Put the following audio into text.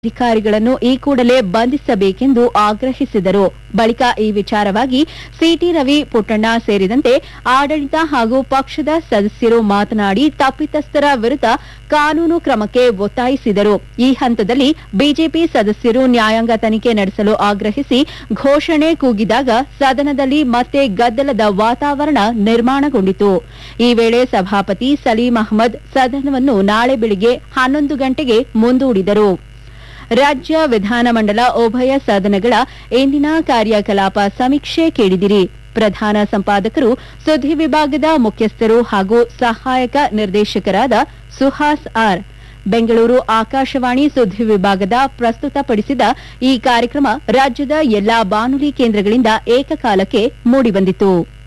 ಅಧಿಕಾರಿಗಳನ್ನು ಈ ಕೂಡಲೇ ಬಂಧಿಸಬೇಕೆಂದು ಆಗ್ರಹಿಸಿದರು ಬಳಿಕ ಈ ವಿಚಾರವಾಗಿ ಸಿಟಿ ರವಿ ಪುಟ್ಟಣ್ಣ ಸೇರಿದಂತೆ ಆಡಳಿತ ಹಾಗೂ ಪಕ್ಷದ ಸದಸ್ಯರು ಮಾತನಾಡಿ ತಪ್ಪಿತಸ್ಥರ ವಿರುದ್ಧ ಕಾನೂನು ಕ್ರಮಕ್ಕೆ ಒತ್ತಾಯಿಸಿದರು ಈ ಹಂತದಲ್ಲಿ ಬಿಜೆಪಿ ಸದಸ್ಯರು ನ್ಯಾಯಾಂಗ ತನಿಖೆ ನಡೆಸಲು ಆಗ್ರಹಿಸಿ ಘೋಷಣೆ ಕೂಗಿದಾಗ ಸದನದಲ್ಲಿ ಮತ್ತೆ ಗದ್ದಲದ ವಾತಾವರಣ ನಿರ್ಮಾಣಗೊಂಡಿತು ಈ ವೇಳೆ ಸಭಾಪತಿ ಸಲೀಂ ಅಹ್ಮದ್ ಸದನವನ್ನು ನಾಳೆ ಬೆಳಿಗ್ಗೆ ಹನ್ನೊಂದು ಗಂಟೆಗೆ ಮುಂದೂಡಿದರು ರಾಜ್ಯ ವಿಧಾನಮಂಡಲ ಉಭಯ ಸದನಗಳ ಇಂದಿನ ಕಾರ್ಯಕಲಾಪ ಸಮೀಕ್ಷೆ ಕೇಳಿದಿರಿ ಪ್ರಧಾನ ಸಂಪಾದಕರು ಸುದ್ದಿ ವಿಭಾಗದ ಮುಖ್ಯಸ್ಥರು ಹಾಗೂ ಸಹಾಯಕ ನಿರ್ದೇಶಕರಾದ ಸುಹಾಸ್ ಆರ್ ಬೆಂಗಳೂರು ಆಕಾಶವಾಣಿ ಸುದ್ದಿ ವಿಭಾಗದ ಪ್ರಸ್ತುತಪಡಿಸಿದ ಈ ಕಾರ್ಯಕ್ರಮ ರಾಜ್ಯದ ಎಲ್ಲಾ ಬಾನುಲಿ ಕೇಂದ್ರಗಳಿಂದ ಏಕಕಾಲಕ್ಕೆ ಮೂಡಿಬಂದಿತು